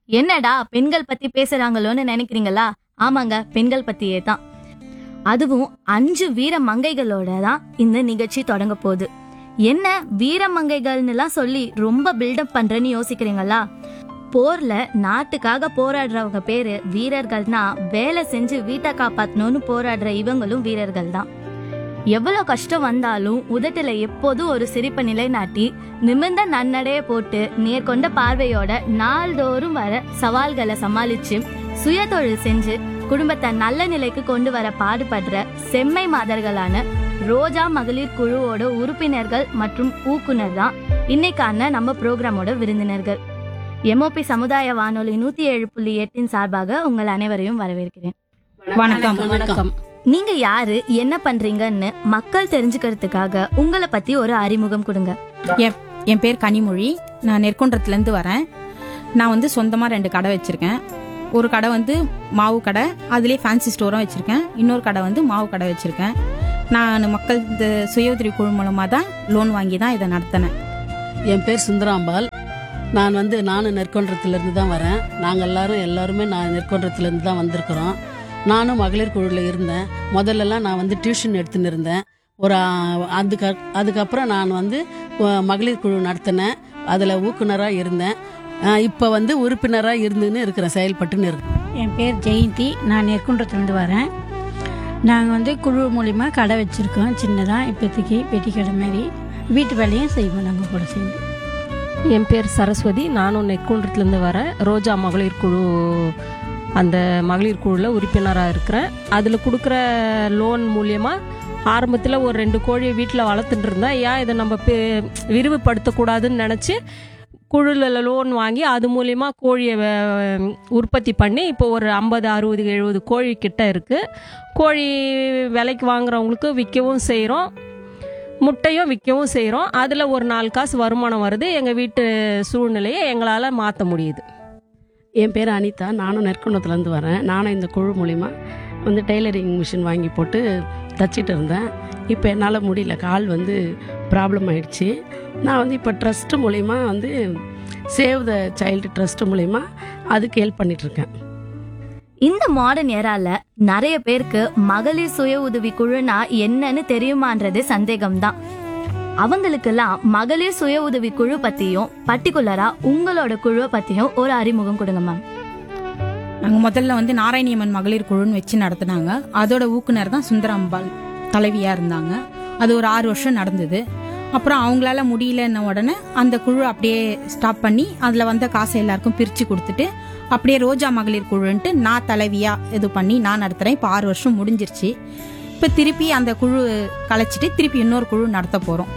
என்னடா பெண்கள் பத்தி பேசுறாங்களோன்னு நினைக்கிறீங்களா ஆமாங்க பெண்கள் பத்தியே தான் அதுவும் அஞ்சு வீர மங்கைகளோட தான் இந்த நிகழ்ச்சி தொடங்க போகுது என்ன வீர மங்கைகள்னுலாம் சொல்லி ரொம்ப பில்டப் பண்றேன்னு யோசிக்கிறீங்களா போர்ல நாட்டுக்காக போராடுறவங்க பேரு வீரர்கள்னா வேலை செஞ்சு வீட்டை காப்பாத்தணும்னு போராடுற இவங்களும் வீரர்கள் தான் எவ்வளவு கஷ்டம் வந்தாலும் உதட்டுல எப்போதும் ஒரு சிரிப்பை நிலைநாட்டி நிமிர்ந்த நன்னடைய போட்டு நேர்கொண்ட பார்வையோட நாள்தோறும் வர சவால்களை சமாளிச்சு சுயதொழில் செஞ்சு குடும்பத்தை நல்ல நிலைக்கு கொண்டு வர பாடுபடுற செம்மை மாதர்களான ரோஜா மகளிர் குழுவோட உறுப்பினர்கள் மற்றும் ஊக்குனர் தான் இன்னைக்கான நம்ம ப்ரோக்ராமோட விருந்தினர்கள் எம்ஓபி சமுதாய வானொலி நூத்தி ஏழு புள்ளி எட்டின் சார்பாக உங்கள் அனைவரையும் வரவேற்கிறேன் வணக்கம் வணக்கம் நீங்க யாரு என்ன பண்றீங்கன்னு மக்கள் தெரிஞ்சுக்கிறதுக்காக உங்களை பத்தி ஒரு அறிமுகம் கொடுங்க என் என் பேர் கனிமொழி நான் நெற்குன்றத்துலேருந்து வரேன் நான் வந்து சொந்தமாக ரெண்டு கடை வச்சுருக்கேன் ஒரு கடை வந்து மாவு கடை அதுலேயே ஃபேன்சி ஸ்டோரும் வச்சுருக்கேன் இன்னொரு கடை வந்து மாவு கடை வச்சுருக்கேன் நான் மக்கள் இந்த சுய உதவி குழு மூலமாக தான் லோன் வாங்கி தான் இதை நடத்தினேன் என் பேர் சுந்தராம்பாள் நான் வந்து நானும் நெற்கொன்றத்துலேருந்து தான் வரேன் நாங்கள் எல்லாரும் எல்லாருமே நான் நெற்கொன்றத்துலேருந்து தான் வந்திருக்கிறோம் நானும் மகளிர் குழுவில் இருந்தேன் முதல்லலாம் நான் வந்து டியூஷன் எடுத்துன்னு இருந்தேன் ஒரு ஆ, அதுக்கு அதுக்கப்புறம் நான் வந்து அ, மகளிர் குழு நடத்தினேன் அதில் ஊக்குனராக இருந்தேன் இப்போ வந்து உறுப்பினராக இருந்துன்னு இருக்கிறேன் செயல்பட்டுன்னு இருக்கேன் என் பேர் ஜெயந்தி நான் நெற்குன்றத்துலேருந்து வரேன் நாங்கள் வந்து குழு மூலிமா கடை வச்சுருக்கோம் சின்னதாக இப்போதைக்கு பெட்டி கடை மாதிரி வீட்டு வேலையும் செய்வோம் நாங்கள் கூட சேர்ந்து என் பேர் சரஸ்வதி நானும் நெற்குன்றத்துலேருந்து வரேன் ரோஜா மகளிர் குழு அந்த மகளிர் குழுவில் உறுப்பினராக இருக்கிறேன் அதில் கொடுக்குற லோன் மூலியமாக ஆரம்பத்தில் ஒரு ரெண்டு கோழியை வீட்டில் வளர்த்துட்டு இருந்தேன் ஏன் இதை நம்ம பெ- விரிவுபடுத்தக்கூடாதுன்னு நினச்சி குழுவில் லோன் வாங்கி அது மூலியமா கோழியை வ- உற்பத்தி பண்ணி இப்போ ஒரு ஐம்பது அறுபது எழுபது கோழி கிட்ட இருக்குது கோழி விலைக்கு வாங்குறவங்களுக்கு விற்கவும் செய்கிறோம் முட்டையும் விற்கவும் செய்கிறோம் அதில் ஒரு நாலு காசு வருமானம் வருது எங்கள் வீட்டு சூழ்நிலையை எங்களால் மாற்ற முடியுது என் பேர் அனிதா நானும் நெற்குண்டத்துலேருந்து வரேன் நானும் இந்த குழு மூலிமா வந்து டெய்லரிங் மிஷின் வாங்கி போட்டு தச்சிட்டு இருந்தேன் இப்போ என்னால் முடியல கால் வந்து ப்ராப்ளம் ஆயிடுச்சு நான் வந்து இப்போ ட்ரஸ்ட் மூலிமா வந்து சேவ் த சைல்டு ட்ரஸ்ட் மூலிமா அதுக்கு ஹெல்ப் பண்ணிகிட்ருக்கேன் இந்த மாடர்ன் ஏரால நிறைய பேருக்கு மகளிர் சுய உதவி குழுனா என்னன்னு தெரியுமான்றது சந்தேகம்தான் அவங்களுக்கெல்லாம் மகளிர் சுய உதவி குழு பத்தியும் பர்டிகுலரா உங்களோட குழுவை பத்தியும் ஒரு அறிமுகம் கொடுங்க மேம் நாங்கள் முதல்ல வந்து நாராயணியம்மன் மகளிர் குழுன்னு வச்சு நடத்துனாங்க அதோட ஊக்குனர் தான் சுந்தராம்பாள் தலைவியாக இருந்தாங்க அது ஒரு ஆறு வருஷம் நடந்தது அப்புறம் அவங்களால முடியலன்ன உடனே அந்த குழு அப்படியே ஸ்டாப் பண்ணி அதில் வந்த காசை எல்லாருக்கும் பிரித்து கொடுத்துட்டு அப்படியே ரோஜா மகளிர் குழுன்ட்டு நான் தலைவியாக இது பண்ணி நான் நடத்துகிறேன் இப்போ ஆறு வருஷம் முடிஞ்சிருச்சு இப்போ திருப்பி அந்த குழு கலைச்சிட்டு திருப்பி இன்னொரு குழு நடத்த போகிறோம்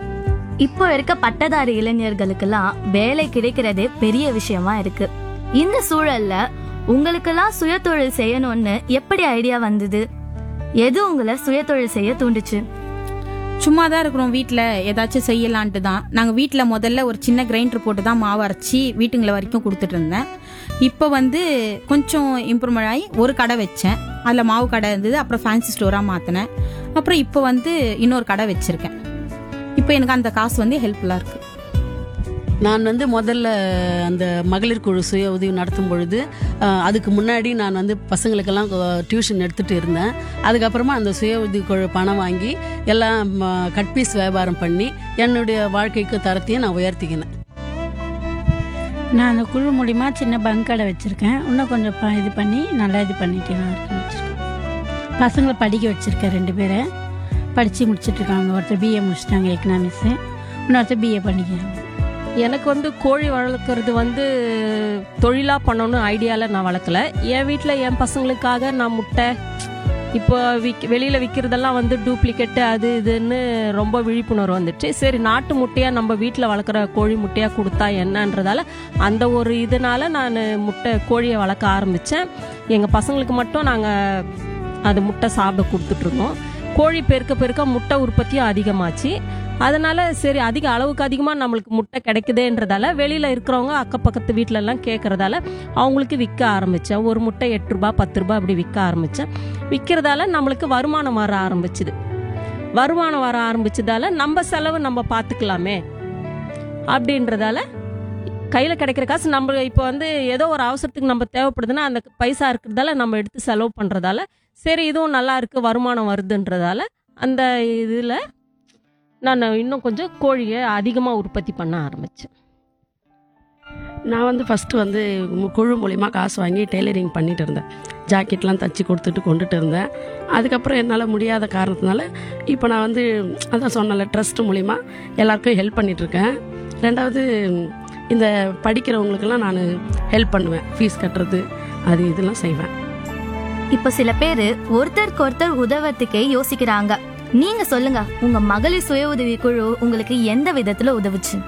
இப்போ இருக்க பட்டதாரி இளைஞர்களுக்கெல்லாம் வேலை கிடைக்கிறதே பெரிய விஷயமா இருக்கு இந்த சூழல்ல உங்களுக்கெல்லாம் சுயதொழில் செய்யணும்னு எப்படி ஐடியா வந்தது எது உங்களை சுயதொழில் செய்ய தூண்டுச்சு சும்மா தான் இருக்கிறோம் வீட்டில் ஏதாச்சும் செய்யலான்ட்டு தான் நாங்கள் வீட்டில் முதல்ல ஒரு சின்ன கிரைண்டர் போட்டு தான் மாவு அரைச்சி வீட்டுங்களை வரைக்கும் கொடுத்துட்டு இருந்தேன் இப்போ வந்து கொஞ்சம் இம்ப்ரூவ்மெண்ட் ஆகி ஒரு கடை வச்சேன் அதில் மாவு கடை இருந்தது அப்புறம் ஃபேன்சி ஸ்டோராக மாற்றினேன் அப்புறம் இப்போ வந்து இன்னொரு கடை வச்சுருக்கேன் இப்போ எனக்கு அந்த காசு வந்து ஹெல்ப்ஃபுல்லாக இருக்குது நான் வந்து முதல்ல அந்த மகளிர் குழு சுய உதவி நடத்தும் பொழுது அஹ், அதுக்கு முன்னாடி நான் வந்து பசங்களுக்கெல்லாம் டியூஷன் எடுத்துட்டு இருந்தேன் அதுக்கப்புறமா அந்த சுய உதவி குழு பணம் வாங்கி எல்லாம் கட் பீஸ் வியாபாரம் பண்ணி என்னுடைய வாழ்க்கைக்கு தரத்தையும் நான் உயர்த்திக்கினேன் நான் அந்த குழு மூலிமா சின்ன பங்க் கடை வச்சுருக்கேன் இன்னும் கொஞ்சம் ப- இது பண்ணி நல்லா இது பண்ணிட்டு நான் இருக்கேன் வச்சுருக்கேன் பசங்களை படிக்க வச்சுருக்கேன் ரெண்டு பேரை படித்து முடிச்சிட்ருக்காங்க ஒருத்தர் பிஏ முடிச்சிட்டாங்க எக்கனாமிக்ஸு இன்னொருத்தர் பிஏ பண்ணிக்கிறாங்க எனக்கு வந்து கோழி வளர்க்குறது வந்து தொழிலாக பண்ணணும்னு ஐடியாவில் நான் வளர்க்கல என் வீட்டில் என் பசங்களுக்காக நான் முட்டை இப்போ விக் வெளியில் விற்கிறதெல்லாம் வந்து டூப்ளிகேட்டு அது இதுன்னு ரொம்ப விழிப்புணர்வு வந்துச்சு சரி நாட்டு முட்டையாக நம்ம வீட்டில் வளர்க்குற கோழி முட்டையாக கொடுத்தா என்னன்றதால அந்த ஒரு இதனால நான் முட்டை கோழியை வளர்க்க ஆரம்பித்தேன் எங்கள் பசங்களுக்கு மட்டும் நாங்கள் அது முட்டை சாப்பிட கொடுத்துட்ருந்தோம் கோழி பெருக்க பெருக்க முட்டை உற்பத்தியும் அதிகமாச்சு அதனால சரி அதிக அளவுக்கு அதிகமாக நம்மளுக்கு முட்டை கிடைக்குதேன்றதால வெளியில் இருக்கிறவங்க அக்கப்பக்கத்து வீட்ல எல்லாம் கேட்கறதால அவங்களுக்கு விற்க ஆரம்பித்தேன் ஒரு முட்டை எட்டு ரூபா பத்து ரூபா அப்படி விற்க ஆரம்பித்தேன் விற்கிறதால நம்மளுக்கு வருமானம் வர ஆரம்பிச்சுது வருமானம் வர ஆரம்பிச்சதால நம்ம செலவு நம்ம பார்த்துக்கலாமே அப்படின்றதால கையில் கிடைக்கிற காசு நம்ம இப்போ வந்து ஏதோ ஒரு அவசரத்துக்கு நம்ம தேவைப்படுதுன்னா அந்த பைசா இருக்கிறதால நம்ம எடுத்து செலவு பண்ணுறதால சரி இதுவும் நல்லா இருக்கு வருமானம் வருதுன்றதால அந்த இதில் நான் இன்னும் கொஞ்சம் கோழியை அதிகமாக உற்பத்தி பண்ண ஆரம்பித்தேன் நான் வந்து ஃபஸ்ட்டு வந்து மு- குழு மூலிமா காசு வாங்கி டெய்லரிங் பண்ணிட்டு இருந்தேன் ஜாக்கெட்லாம் தச்சு கொடுத்துட்டு கொண்டுட்டு இருந்தேன் அதுக்கப்புறம் என்னால் முடியாத காரணத்தினால இப்போ நான் வந்து அதான் சொன்னல ட்ரஸ்ட் மூலிமா எல்லாருக்கும் ஹெல்ப் பண்ணிகிட்ருக்கேன் ரெண்டாவது இந்த படிக்கிறவங்களுக்கெல்லாம் நான் ஹெல்ப் பண்ணுவேன் ஃபீஸ் கட்டுறது அது இதெல்லாம் செய்வேன் இப்ப சில பேரு ஒருத்தருக்கு ஒருத்தர் உதவத்துக்கே யோசிக்கிறாங்க நீங்க சொல்லுங்க உங்க மகளிர் சுய உதவி குழு உங்களுக்கு எந்த விதத்துல உதவுச்சு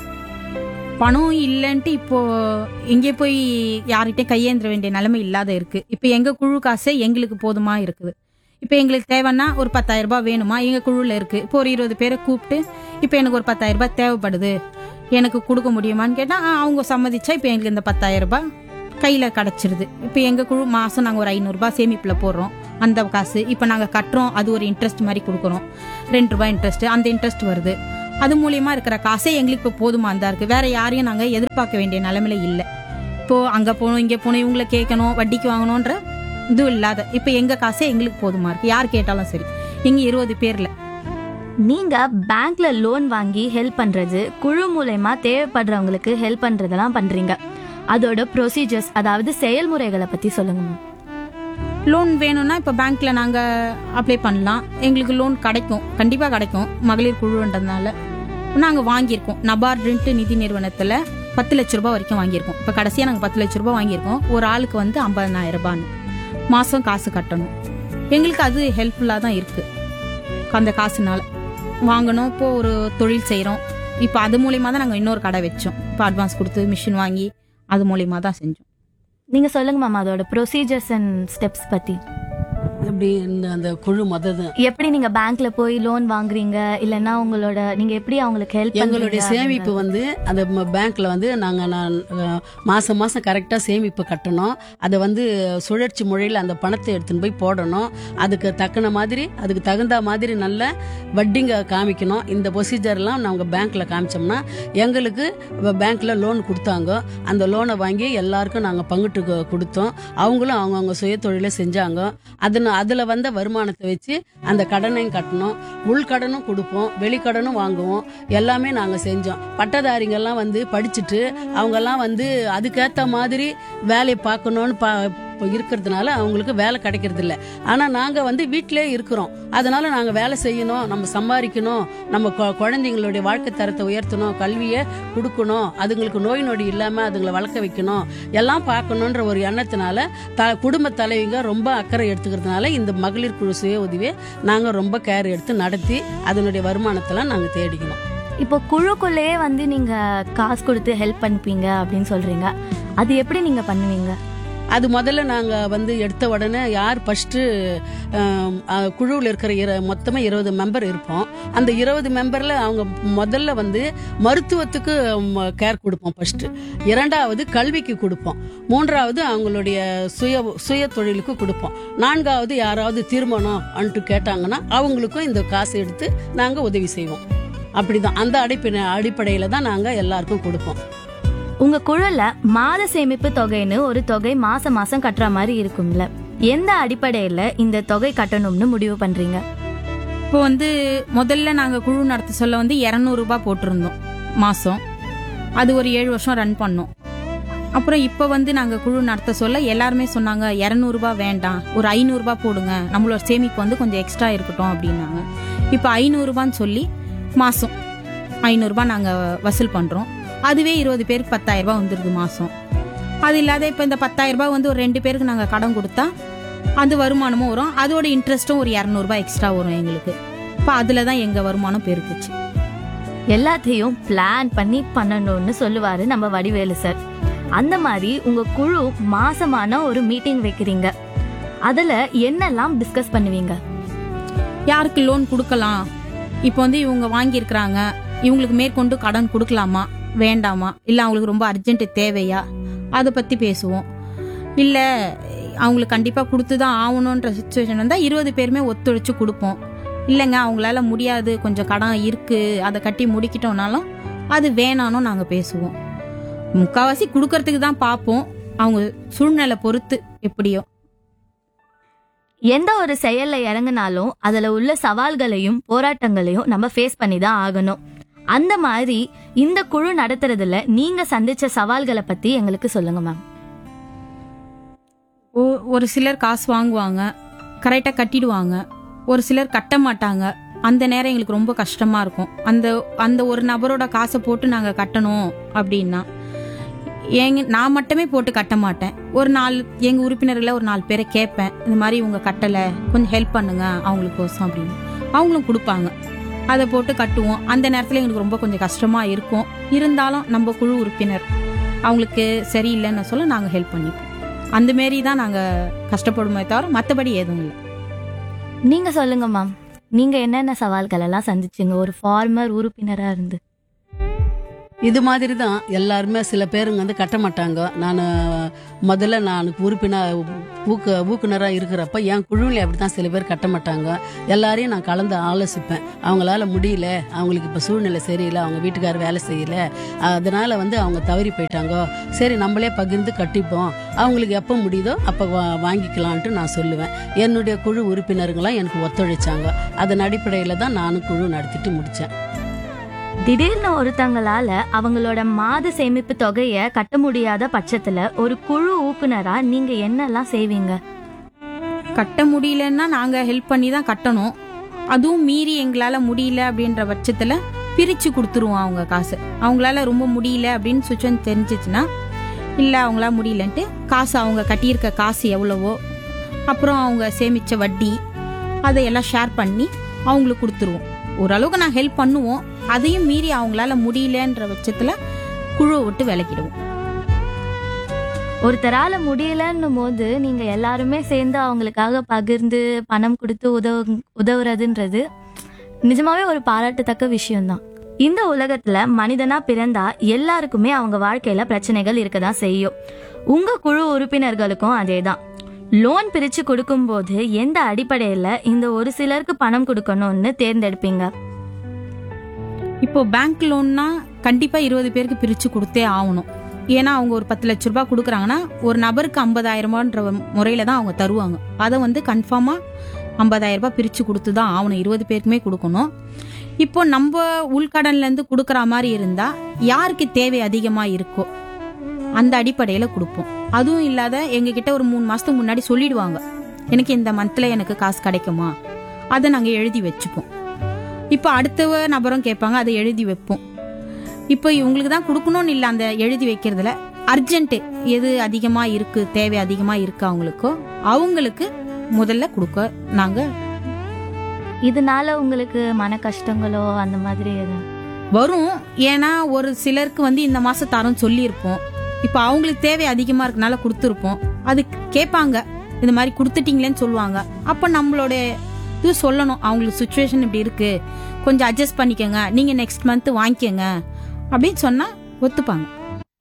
பணம் இல்லைன்ட்டு இப்போ எங்கே போய் யார்கிட்டயும் கையேந்திர வேண்டிய நிலைமை இல்லாத இருக்கு இப்போ எங்க குழு காசே எங்களுக்கு போதுமா இருக்குது இப்போ எங்களுக்கு தேவைன்னா ஒரு பத்தாயிரம் ரூபாய் வேணுமா எங்க குழுல இருக்கு இப்போ ஒரு இருபது பேரை கூப்பிட்டு இப்போ எனக்கு ஒரு பத்தாயிரம் ரூபாய் தேவைப்படுது எனக்கு கொடுக்க முடியுமான்னு கேட்டா ஆ, அவங்க சம்மதிச்சா இப்போ எங்களுக்கு இந்த பத்தாயிரம் ரூபாய் கையில கிடைச்சிருது இப்போ எங்க குழு மாசம் நாங்க ஒரு ஐநூறுரூபா சேமிப்புல போடுறோம் அந்த காசு இப்போ நாங்க கட்டுறோம் அது ஒரு இன்ட்ரெஸ்ட் மாதிரி கொடுக்குறோம் ரெண்டு ரூபாய் இன்ட்ரெஸ்ட் அந்த இன்ட்ரெஸ்ட் வருது அது மூலியமா இருக்கிற காசே எங்களுக்கு இப்போ போதுமா தான் இருக்கு வேற யாரையும் நாங்க எதிர்பார்க்க வேண்டிய நிலைமையில இல்லை இப்போ அங்க போகணும் இங்க போகணும் இவங்கள கேட்கணும் வட்டிக்கு வாங்கணும்ன்ற இது இல்லாத இப்போ எங்க காசே எங்களுக்கு போதுமா இருக்கு யார் கேட்டாலும் சரி எங்க இருபது பேர்ல நீங்க பேங்க்ல லோன் வாங்கி ஹெல்ப் பண்றது குழு மூலயமா தேவைப்படுறவங்களுக்கு ஹெல்ப் பண்றதெல்லாம் பண்றீங்க அதோட ப்ரொசீஜர்ஸ் அதாவது செயல்முறைகளை பத்தி சொல்லுங்க மேம் லோன் வேணும்னா இப்போ பேங்க்ல நாங்க அப்ளை பண்ணலாம் எங்களுக்கு லோன் கிடைக்கும் கண்டிப்பா கிடைக்கும் மகளிர் குழுன்றதுனால நாங்க வாங்கியிருக்கோம் நபார்டுன்ட்டு நிதி நிறுவனத்துல பத்து லட்ச ரூபாய் வரைக்கும் வாங்கியிருக்கோம் இப்போ கடைசியா நாங்க பத்து லட்ச ரூபாய் வாங்கியிருக்கோம் ஒரு ஆளுக்கு வந்து ஐம்பதனாயிரம் ரூபான்னு மாசம் காசு கட்டணும் எங்களுக்கு அது ஹெல்ப்ஃபுல்லாக தான் இருக்கு அந்த காசுனால வாங்கணும் இப்போ ஒரு தொழில் செய்கிறோம் இப்போ அது மூலியமா தான் நாங்கள் இன்னொரு கடை வச்சோம் இப்போ அட்வான்ஸ் கொடுத்து மிஷின் வாங்கி அது மூலியமா தான் செஞ்சோம் நீங்க சொல்லுங்க மேம் அதோட ப்ரொசீஜர்ஸ் அண்ட் ஸ்டெப்ஸ் பத்தி எப்படி இந்த அந்த குழு மொதல் எப்படி நீங்க பேங்க்ல போய் லோன் வாங்குறீங்க இல்லனா உங்களோட நீங்க எப்படி அவங்களுக்கு ஹெல்ப் எங்களுடைய சேமிப்பு வந்து அந்த ம- பேங்க்ல வந்து நாங்க நான் அஹ், மாசம் மாசம் கரெக்டா சேமிப்பு கட்டணும் அதை வந்து சுழற்சி முறையில் அந்த பணத்தை எடுத்துன்னு போய் போடணும் அதுக்கு தக்கன மாதிரி அதுக்கு தகுந்த மாதிரி நல்ல வட்டிங்க காமிக்கணும் இந்த ப்ரொசீஜர்லாம் நாங்கள் பேங்க்ல காமிச்சோம்னா எங்களுக்கு வ- பேங்க்ல லோன் கொடுத்தாங்க அந்த லோனை வாங்கி எல்லாருக்கும் நாங்கள் பங்கிட்டு கொ- கொடுத்தோம் அவங்களும் அவங்கவுங்க சுய தொழிலை செஞ்சாங்க அதில் அதில் வந்த வருமானத்தை வச்சு அந்த கடனையும் கட்டணும் உள்கடனும் கொடுப்போம் வெளிக்கடனும் வாங்குவோம் எல்லாமே நாங்கள் செஞ்சோம் பட்டதாரிங்கெல்லாம் வந்து படிச்சுட்டு அவங்கெல்லாம் வந்து அதுக்கேற்ற மாதிரி வேலையை பார்க்கணுன்னு பா இப்போ இருக்கிறதுனால அவங்களுக்கு வேலை கிடைக்கிறது இல்லை ஆனால் நாங்கள் வந்து வீட்டிலே இருக்கிறோம் அதனால நாங்கள் வேலை செய்யணும் நம்ம சம்பாதிக்கணும் நம்ம கொ- குழந்தைங்களுடைய வாழ்க்கை தரத்தை உயர்த்தணும் கல்வியை கொடுக்கணும் அதுங்களுக்கு நோய் நொடி இல்லாமல் அதுங்களை வளர்க்க வைக்கணும் எல்லாம் பார்க்கணுன்ற ஒரு எண்ணத்தினால த குடும்ப தலைவிங்க ரொம்ப அக்கறை எடுத்துக்கிறதுனால இந்த மகளிர் குழு சுய உதவியை நாங்கள் ரொம்ப கேர் எடுத்து நடத்தி அதனுடைய வருமானத்தெல்லாம் நாங்கள் தேடிக்கணும் இப்போ குழுக்குள்ளேயே வந்து நீங்க காசு கொடுத்து ஹெல்ப் பண்ணிப்பீங்க அப்படின்னு சொல்றீங்க அது எப்படி நீங்க பண்ணுவீங்க அது முதல்ல நாங்கள் வந்து எடுத்த உடனே யார் ஃபஸ்ட்டு குழுவில் இருக்கிற இர மொத்தமாக இருபது மெம்பர் இருப்போம் அந்த இருபது மெம்பரில் அவங்க முதல்ல வந்து மருத்துவத்துக்கு கேர் கொடுப்போம் ஃபஸ்ட்டு இரண்டாவது கல்விக்கு கொடுப்போம் மூன்றாவது அவங்களுடைய சுய சுய தொழிலுக்கு கொடுப்போம் நான்காவது யாராவது திருமணம் அன்ட்டு கேட்டாங்கன்னா அவங்களுக்கும் இந்த காசு எடுத்து நாங்கள் உதவி செய்வோம் அப்படிதான் அந்த அடிப்படை அடிப்படையில் தான் நாங்கள் எல்லாருக்கும் கொடுப்போம் உங்க குழுல மாத சேமிப்பு தொகைன்னு ஒரு தொகை மாசம் மாசம் கட்டுற மாதிரி இருக்கும்ல எந்த அடிப்படையில இந்த தொகை கட்டணும்னு முடிவு பண்றீங்க இப்போ வந்து முதல்ல நாங்கள் குழு நடத்த சொல்ல வந்து இரநூறுபா போட்டிருந்தோம் மாதம் அது ஒரு ஏழு வருஷம் ரன் பண்ணோம் அப்புறம் இப்போ வந்து நாங்கள் குழு நடத்த சொல்ல எல்லாருமே சொன்னாங்க இரநூறுபா வேண்டாம் ஒரு ஐநூறுரூபா போடுங்க நம்மளோட சேமிப்பு வந்து கொஞ்சம் எக்ஸ்ட்ரா இருக்கட்டும் அப்படின்னாங்க இப்போ ஐநூறுரூபான்னு சொல்லி மாதம் ஐநூறுரூபா நாங்கள் வசூல் பண்ணுறோம் அதுவே இருபது பேருக்கு பத்தாயிரரூபா வந்துடுது மாதம் அது இல்லாத இப்போ இந்த பத்தாயிரரூபா வந்து ஒரு ரெண்டு பேருக்கு நாங்கள் கடன் கொடுத்தா அந்த வருமானமும் வரும் அதோட இன்ட்ரெஸ்ட்டும் ஒரு இரநூறுபா எக்ஸ்ட்ரா வரும் எங்களுக்கு இப்போ அதில் தான் எங்கள் வருமானம் பெருக்குச்சு எல்லாத்தையும் பிளான் பண்ணி பண்ணணும்னு சொல்லுவாரு நம்ம வடிவேலு சார் அந்த மாதிரி உங்க குழு மாசமான ஒரு மீட்டிங் வைக்கிறீங்க அதுல என்னெல்லாம் டிஸ்கஸ் பண்ணுவீங்க யாருக்கு லோன் கொடுக்கலாம் இப்போ வந்து இவங்க வாங்கியிருக்கிறாங்க இவங்களுக்கு மேற்கொண்டு கடன் கொடுக்கலாமா வேண்டாமா இல்லை அவங்களுக்கு ரொம்ப அர்ஜென்ட் தேவையா அதை பற்றி பேசுவோம் இல்லை அவங்களுக்கு கண்டிப்பாக கொடுத்து தான் ஆகணுன்ற சுச்சுவேஷன் வந்தால் இருபது பேருமே ஒத்துழைச்சு கொடுப்போம் இல்லைங்க அவங்களால முடியாது கொஞ்சம் கடன் இருக்குது அதை கட்டி முடிக்கிட்டோம்னாலும் அது வேணானும் நாங்கள் பேசுவோம் முக்காவாசி கொடுக்கறதுக்கு தான் பார்ப்போம் அவங்க சூழ்நிலை பொறுத்து எப்படியோ எந்த ஒரு செயல்ல இறங்குனாலும் அதுல உள்ள சவால்களையும் போராட்டங்களையும் நம்ம ஃபேஸ் பண்ணி தான் ஆகணும் அந்த மாதிரி இந்த குழு நடத்துறதுல நீங்க சந்திச்ச சவால்களை பத்தி எங்களுக்கு சொல்லுங்க மேம் ஒ- ஒரு சிலர் காசு வாங்குவாங்க கரெக்டாக கட்டிடுவாங்க ஒரு சிலர் கட்ட மாட்டாங்க அந்த நேரம் எங்களுக்கு ரொம்ப கஷ்டமா இருக்கும் அந்த அந்த ஒரு நபரோட காசை போட்டு நாங்கள் கட்டணும் அப்படின்னா எங்க நான் மட்டுமே போட்டு கட்ட மாட்டேன் ஒரு நாலு எங்கள் உறுப்பினர்களை ஒரு நாலு பேரை கேட்பேன் இந்த மாதிரி இவங்க கட்டலை கொஞ்சம் ஹெல்ப் பண்ணுங்க அவங்களுக்கு கோசம் அப்படின்னு அவங்களும் கொடுப்பாங்க அதை போட்டு கட்டுவோம் அந்த நேரத்தில் எங்களுக்கு ரொம்ப கொஞ்சம் கஷ்டமா இருக்கும் இருந்தாலும் நம்ம குழு உறுப்பினர் அவங்களுக்கு சரியில்லைன்னு சொல்ல நாங்கள் ஹெல்ப் பண்ணிப்போம் அந்த மாரி தான் நாங்கள் கஷ்டப்படுமே தவிர மற்றபடி எதுவும் இல்லை நீங்க சொல்லுங்க மேம் நீங்க என்னென்ன சவால்கள் எல்லாம் சந்திச்சீங்க ஒரு ஃபார்மர் உறுப்பினரா இருந்து இது மாதிரி தான் எல்லாருமே சில பேருங்க வந்து கட்ட மாட்டாங்க நான் முதல்ல நான் உறுப்பினர் ஊக்க ஊக்குனராக இருக்கிறப்ப என் குழுவில் அப்படி தான் சில பேர் கட்ட மாட்டாங்க எல்லாரையும் நான் கலந்து ஆலோசிப்பேன் அவங்களால முடியல அவங்களுக்கு இப்போ சூழ்நிலை சரியில்லை அவங்க வீட்டுக்காரர் வேலை செய்யல அதனால வந்து அவங்க தவறி போயிட்டாங்க சரி நம்மளே பகிர்ந்து கட்டிப்போம் அவங்களுக்கு எப்போ முடியுதோ அப்போ வா- வாங்கிக்கலான்ட்டு நான் சொல்லுவேன் என்னுடைய குழு உறுப்பினருங்களாம் எனக்கு ஒத்துழைச்சாங்க அதன் அடிப்படையில் தான் நானும் குழு நடத்திட்டு முடித்தேன் திடீர்னு ஒருத்தங்களால அவங்களோட மாத சேமிப்பு தொகையை கட்ட முடியாத பட்சத்துல ஒரு குழு ஊக்குனரா நீங்க என்னெல்லாம் செய்வீங்க கட்ட முடியலன்னா நாங்கள் ஹெல்ப் பண்ணி தான் கட்டணும் அதுவும் மீறி எங்களால் முடியல அப்படின்ற பட்சத்தில் பிரித்து கொடுத்துருவோம் அவங்க காசு அவங்களால ரொம்ப முடியல அப்படின்னு சுச்சம் தெரிஞ்சிச்சுன்னா இல்லை அவங்களால முடியலன்ட்டு காசு அவங்க கட்டியிருக்க காசு எவ்வளவோ அப்புறம் அவங்க சேமித்த வட்டி அதையெல்லாம் ஷேர் பண்ணி அவங்களுக்கு கொடுத்துருவோம் ஓரளவுக்கு நான் ஹெல்ப் பண்ணுவோம் அதையும் மீறி அவங்களால முடியலன்ற பட்சத்தில் குழுவை விட்டு விலக்கிடுவோம் ஒருத்தரால முடியலன்னும் போது நீங்க எல்லாருமே சேர்ந்து அவங்களுக்காக பகிர்ந்து பணம் கொடுத்து உதவு உதவுறதுன்றது நிஜமாவே ஒரு பாராட்டத்தக்க விஷயம்தான் இந்த உலகத்துல மனிதனா பிறந்தா எல்லாருக்குமே அவங்க வாழ்க்கையில பிரச்சனைகள் இருக்கதான் செய்யும் உங்க குழு உறுப்பினர்களுக்கும் அதேதான் லோன் பிரிச்சு கொடுக்கும்போது எந்த அடிப்படையில இந்த ஒரு சிலருக்கு பணம் கொடுக்கணும்னு தேர்ந்தெடுப்பீங்க இப்போ பேங்க் லோன்னா கண்டிப்பா இருபது பேருக்கு பிரிச்சு கொடுத்தே ஆகணும் ஏன்னா அவங்க ஒரு பத்து லட்ச ரூபாய் கொடுக்குறாங்கன்னா ஒரு நபருக்கு ஐம்பதாயிரமான்ற முறையில தான் அவங்க தருவாங்க அதை வந்து கன்ஃபார்மா ஐம்பதாயிரம் ரூபாய் பிரிச்சு கொடுத்து தான் ஆகணும் இருபது பேருக்குமே கொடுக்கணும் இப்போ நம்ம உள்கடன்ல இருந்து கொடுக்குற மாதிரி இருந்தா யாருக்கு தேவை அதிகமா இருக்கோ அந்த அடிப்படையில கொடுப்போம் அதுவும் இல்லாத எங்க கிட்ட ஒரு மூணு மாசத்துக்கு முன்னாடி சொல்லிடுவாங்க எனக்கு இந்த மந்த்ல எனக்கு காசு கிடைக்குமா அதை நாங்க எழுதி வச்சுப்போம் இப்போ அடுத்த நபரும் கேட்பாங்க அதை எழுதி வைப்போம் இப்போ இவங்களுக்கு தான் கொடுக்கணும்னு இல்லை அந்த எழுதி வைக்கிறதுல அர்ஜென்ட் எது அதிகமாக இருக்கு தேவை அதிகமாக இருக்கு அவங்களுக்கோ அவங்களுக்கு முதல்ல கொடுக்க நாங்கள் இதனால உங்களுக்கு மன கஷ்டங்களோ அந்த மாதிரி எதுவும் வரும் ஏன்னா ஒரு சிலருக்கு வந்து இந்த மாசம் தரம் சொல்லியிருப்போம் இப்போ அவங்களுக்கு தேவை அதிகமாக இருக்கனால கொடுத்துருப்போம் அது கேட்பாங்க இந்த மாதிரி கொடுத்துட்டீங்களேன்னு சொல்லுவாங்க அப்போ நம்மளோட இது சொல்லணும் அவங்களுக்கு சுச்சுவேஷன் இப்படி இருக்கு கொஞ்சம் அட்ஜஸ்ட் பண்ணிக்கோங்க நீங்கள் நெக்ஸ்ட் மந்த் வாங்கிக்கோங்க அப்படின்னு சொன்னால் ஒத்துப்பாங்க